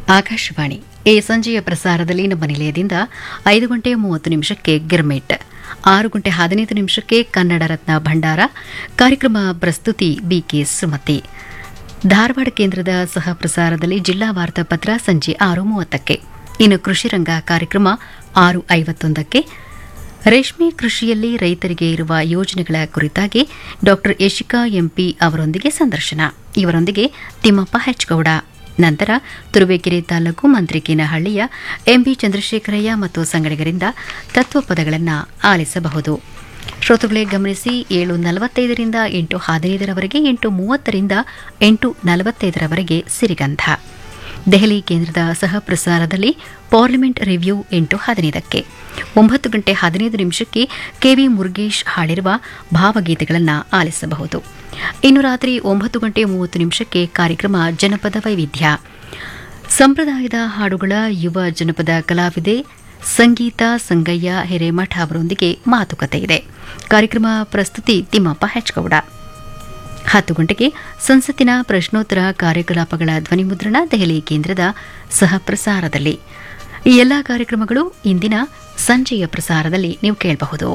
ಆಕಾಶವಾಣಿ ಈ ಸಂಜೆಯ ಪ್ರಸಾರದಲ್ಲಿ ನಮ್ಮ ನಿಲಯದಿಂದ ಐದು ಗಂಟೆ ಮೂವತ್ತು ನಿಮಿಷಕ್ಕೆ ಗಿರ್ಮಿಟ್ ಆರು ಗಂಟೆ ಹದಿನೈದು ನಿಮಿಷಕ್ಕೆ ಕನ್ನಡ ರತ್ನ ಭಂಡಾರ ಕಾರ್ಯಕ್ರಮ ಪ್ರಸ್ತುತಿ ಬಿಕೆ ಸುಮತಿ ಧಾರವಾಡ ಕೇಂದ್ರದ ಸಹ ಪ್ರಸಾರದಲ್ಲಿ ಜಿಲ್ಲಾ ವಾರ್ತಾಪತ್ರ ಸಂಜೆ ಆರು ಮೂವತ್ತಕ್ಕೆ ಇನ್ನು ಕೃಷಿ ರಂಗ ಕಾರ್ಯಕ್ರಮ ಆರು ಐವತ್ತೊಂದಕ್ಕೆ ರೇಷ್ಮೆ ಕೃಷಿಯಲ್ಲಿ ರೈತರಿಗೆ ಇರುವ ಯೋಜನೆಗಳ ಕುರಿತಾಗಿ ಡಾಕ್ಟರ್ ಯಶಿಕಾ ಎಂಪಿ ಅವರೊಂದಿಗೆ ಸಂದರ್ಶನ ಇವರೊಂದಿಗೆ ತಿಮ್ಮಪ್ಪ ಹೆಚ್ಗೌಡ ನಂತರ ತುರುವೇಕೆರೆ ತಾಲೂಕು ಮಂತ್ರಿಕೇನಹಳ್ಳಿಯ ಎಂಬಿ ಚಂದ್ರಶೇಖರಯ್ಯ ಮತ್ತು ಸಂಗಡಿಗರಿಂದ ತತ್ವಪದಗಳನ್ನು ಆಲಿಸಬಹುದು ಶ್ರೋತೃಗಳೇ ಗಮನಿಸಿ ಏಳು ನಲವತ್ತೈದರಿಂದ ಎಂಟು ಹದಿನೈದರವರೆಗೆ ಎಂಟು ಮೂವತ್ತರಿಂದ ಎಂಟು ನಲವತ್ತೈದರವರೆಗೆ ಸಿರಿಗಂಧ ದೆಹಲಿ ಕೇಂದ್ರದ ಸಹ ಪ್ರಸಾರದಲ್ಲಿ ಪಾರ್ಲಿಮೆಂಟ್ ರಿವ್ಯೂ ಎಂಟು ಹದಿನೈದಕ್ಕೆ ಒಂಬತ್ತು ಗಂಟೆ ಹದಿನೈದು ನಿಮಿಷಕ್ಕೆ ಕೆವಿ ಮುರುಗೇಶ್ ಹಾಡಿರುವ ಭಾವಗೀತೆಗಳನ್ನು ಆಲಿಸಬಹುದು ಇನ್ನು ರಾತ್ರಿ ಒಂಬತ್ತು ಗಂಟೆ ಮೂವತ್ತು ನಿಮಿಷಕ್ಕೆ ಕಾರ್ಯಕ್ರಮ ಜನಪದ ವೈವಿಧ್ಯ ಸಂಪ್ರದಾಯದ ಹಾಡುಗಳ ಯುವ ಜನಪದ ಕಲಾವಿದೆ ಸಂಗೀತ ಸಂಗಯ್ಯ ಹಿರೇಮಠ ಅವರೊಂದಿಗೆ ಮಾತುಕತೆ ಇದೆ ಕಾರ್ಯಕ್ರಮ ಪ್ರಸ್ತುತಿ ತಿಮ್ಮಪ್ಪ ಹೆಚ್ಗೌಡ ಹತ್ತು ಗಂಟೆಗೆ ಸಂಸತ್ತಿನ ಪ್ರಶ್ನೋತ್ತರ ಕಾರ್ಯಕಲಾಪಗಳ ಧ್ವನಿಮುದ್ರಣ ದೆಹಲಿ ಕೇಂದ್ರದ ಸಹ ಪ್ರಸಾರದಲ್ಲಿ ಈ ಎಲ್ಲಾ ಕಾರ್ಯಕ್ರಮಗಳು ಇಂದಿನ ಸಂಜೆಯ ಪ್ರಸಾರದಲ್ಲಿ ನೀವು ಕೇಳಬಹುದು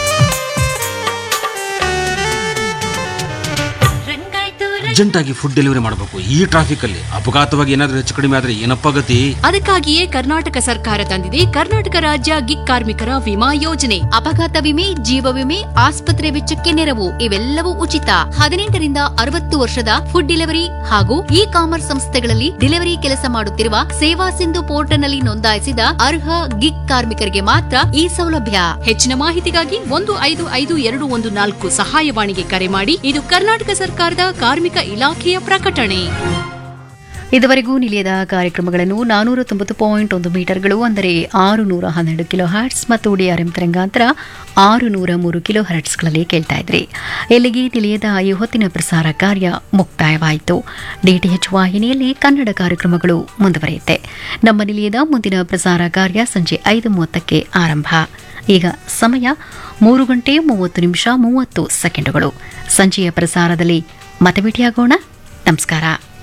ಅರ್ಜೆಂಟಾಗಿ ಫುಡ್ ಡೆಲಿವರಿ ಮಾಡಬೇಕು ಈ ಟ್ರಾಫಿಕ್ ಅಲ್ಲಿ ಅಪಘಾತವಾಗಿ ಏನಾದ್ರೂ ಹೆಚ್ಚು ಕಡಿಮೆ ಆದ್ರೆ ಏನಪ್ಪ ಗತಿ ಅದಕ್ಕಾಗಿಯೇ ಕರ್ನಾಟಕ ಸರ್ಕಾರ ತಂದಿದೆ ಕರ್ನಾಟಕ ರಾಜ್ಯ ಗಿಗ್ ಕಾರ್ಮಿಕರ ವಿಮಾ ಯೋಜನೆ ಅಪಘಾತ ವಿಮೆ ಜೀವ ವಿಮೆ ಆಸ್ಪತ್ರೆ ವೆಚ್ಚಕ್ಕೆ ನೆರವು ಇವೆಲ್ಲವೂ ಉಚಿತ ಹದಿನೆಂಟರಿಂದ ಅರವತ್ತು ವರ್ಷದ ಫುಡ್ ಡೆಲಿವರಿ ಹಾಗೂ ಇ ಕಾಮರ್ಸ್ ಸಂಸ್ಥೆಗಳಲ್ಲಿ ಡೆಲಿವರಿ ಕೆಲಸ ಮಾಡುತ್ತಿರುವ ಸೇವಾ ಸಿಂಧು ಪೋರ್ಟಲ್ನಲ್ಲಿ ನೋಂದಾಯಿಸಿದ ಅರ್ಹ ಗಿಗ್ ಕಾರ್ಮಿಕರಿಗೆ ಮಾತ್ರ ಈ ಸೌಲಭ್ಯ ಹೆಚ್ಚಿನ ಮಾಹಿತಿಗಾಗಿ ಒಂದು ಐದು ಐದು ಎರಡು ಒಂದು ನಾಲ್ಕು ಸಹಾಯವಾಣಿಗೆ ಕರೆ ಮಾಡಿ ಇದು ಕರ್ನಾಟಕ ಸರ್ಕಾರದ ಕಾರ್ಮಿಕ ಇಲಾಖೆಯ ಪ್ರಕಟಣೆ ಇದುವರೆಗೂ ನಿಲಯದ ಕಾರ್ಯಕ್ರಮಗಳನ್ನು ನಾನೂರ ತೊಂಬತ್ತು ಪಾಯಿಂಟ್ ಒಂದು ಮೀಟರ್ಗಳು ಅಂದರೆ ಆರು ನೂರ ಹನ್ನೆರಡು ಕಿಲೋ ಹರ್ಟ್ಸ್ ಮತ್ತು ಡಿಆರ್ಎಂ ತರಂಗಾಂತರ ಆರು ನೂರ ಮೂರು ಕಿಲೋ ಹರ್ಟ್ಸ್ಗಳಲ್ಲಿ ಕೇಳ್ತಾ ಇದ್ರಿ ಇಲ್ಲಿಗೆ ನಿಲಯದ ಈ ಹೊತ್ತಿನ ಪ್ರಸಾರ ಕಾರ್ಯ ಮುಕ್ತಾಯವಾಯಿತು ಡಿಟಿಎಚ್ ವಾಹಿನಿಯಲ್ಲಿ ಕನ್ನಡ ಕಾರ್ಯಕ್ರಮಗಳು ಮುಂದುವರಿಯುತ್ತೆ ನಮ್ಮ ನಿಲಯದ ಮುಂದಿನ ಪ್ರಸಾರ ಕಾರ್ಯ ಸಂಜೆ ಐದು ಮೂವತ್ತಕ್ಕೆ ಆರಂಭ ಈಗ ಸಮಯ ಮೂರು ಗಂಟೆ ಮೂವತ್ತು ನಿಮಿಷ ಮೂವತ್ತು ಸೆಕೆಂಡುಗಳು ಸಂಜೆಯ ಪ್ರಸಾರದಲ್ಲಿ ಮತ್ತೆ ಭೇಟಿಯಾಗೋಣ ನಮಸ್ಕಾರ